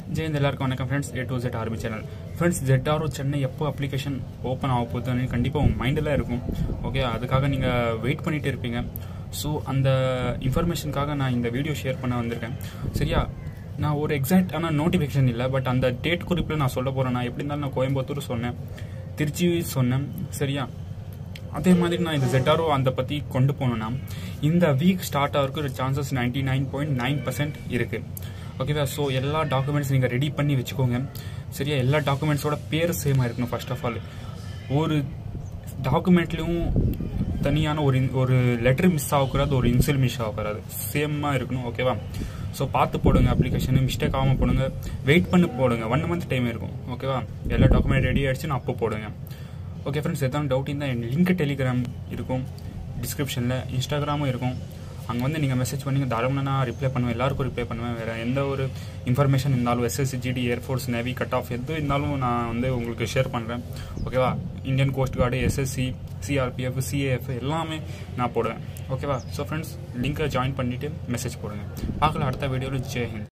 ஜெயந்த் எல்லாருக்கும் வணக்கம் friends A to Z RP channel friends ஜெட்டாரோ சென்னை எப்போ அப்ளிகேஷன் ஓப்பன் ஆக போகுதுன்னு கண்டிப்பாக உங்கள் மைண்டில் இருக்கும் ஓகே அதுக்காக நீங்கள் வெயிட் பண்ணிட்டு இருப்பீங்க ஸோ அந்த இன்ஃபர்மேஷனுக்காக நான் இந்த வீடியோ ஷேர் பண்ண வந்திருக்கேன் சரியா நான் ஒரு எக்ஸாக்டான நோட்டிஃபிகேஷன் இல்லை பட் அந்த டேட் குறிப்பில் நான் சொல்ல போகிறேன் நான் எப்படி இருந்தாலும் நான் கோயம்புத்தூர் சொன்னேன் திருச்சி சொன்னேன் சரியா அதே மாதிரி நான் இந்த ஜெட்டாரோ அந்த பற்றி கொண்டு போனேன்னா இந்த வீக் ஸ்டார்ட் ஆகிறதுக்கு chances ninety nine point nine percent இருக்குது ஓகேவா ஸோ எல்லா டாக்குமெண்ட்ஸ் நீங்கள் ரெடி பண்ணி வச்சுக்கோங்க சரியா எல்லா டாக்குமெண்ட்ஸோட பேர் சேமாக இருக்கணும் ஃபர்ஸ்ட் ஆஃப் ஆல் ஒரு டாக்குமெண்ட்லேயும் தனியான ஒரு ஒரு லெட்டர் மிஸ் ஆகக்கூடாது ஒரு இன்சில் மிஸ் ஆகக்கூடாது சேமாக இருக்கணும் ஓகேவா ஸோ பார்த்து போடுங்க அப்ளிகேஷன் மிஸ்டேக் ஆகாமல் போடுங்க வெயிட் பண்ணி போடுங்க ஒன் மந்த் டைம் இருக்கும் ஓகேவா எல்லா டாக்குமெண்ட் ரெடி ஆகிடுச்சுன்னு அப்போ போடுங்க ஓகே ஃப்ரெண்ட்ஸ் எதாவது டவுட் இருந்தால் என் லிங்க் டெலிகிராம் இருக்கும் டிஸ்கிரிப்ஷனில் இன்ஸ்டாகிராமும் இருக்கும் அங்கே வந்து நீங்கள் மெசேஜ் பண்ணி தாராளமாக நான் ரிப்ளை பண்ணுவேன் எல்லாருக்கும் ரிப்ளை பண்ணுவேன் வேறு எந்த ஒரு இன்ஃபர்மேஷன் இருந்தாலும் SSC GD air force navy cut off எது இருந்தாலும் நான் வந்து உங்களுக்கு ஷேர் பண்ணுறேன் ஓகேவா Indian coast guard SSC CRPF CAF எல்லாமே நான் போடுவேன் ஓகேவா ஸோ ஃப்ரெண்ட்ஸ் லிங்க்கை ஜாயின் பண்ணிவிட்டு மெசேஜ் போடுங்க பார்க்கலாம் அடுத்த வீடியோவில் ஜெய் ஹிந்த்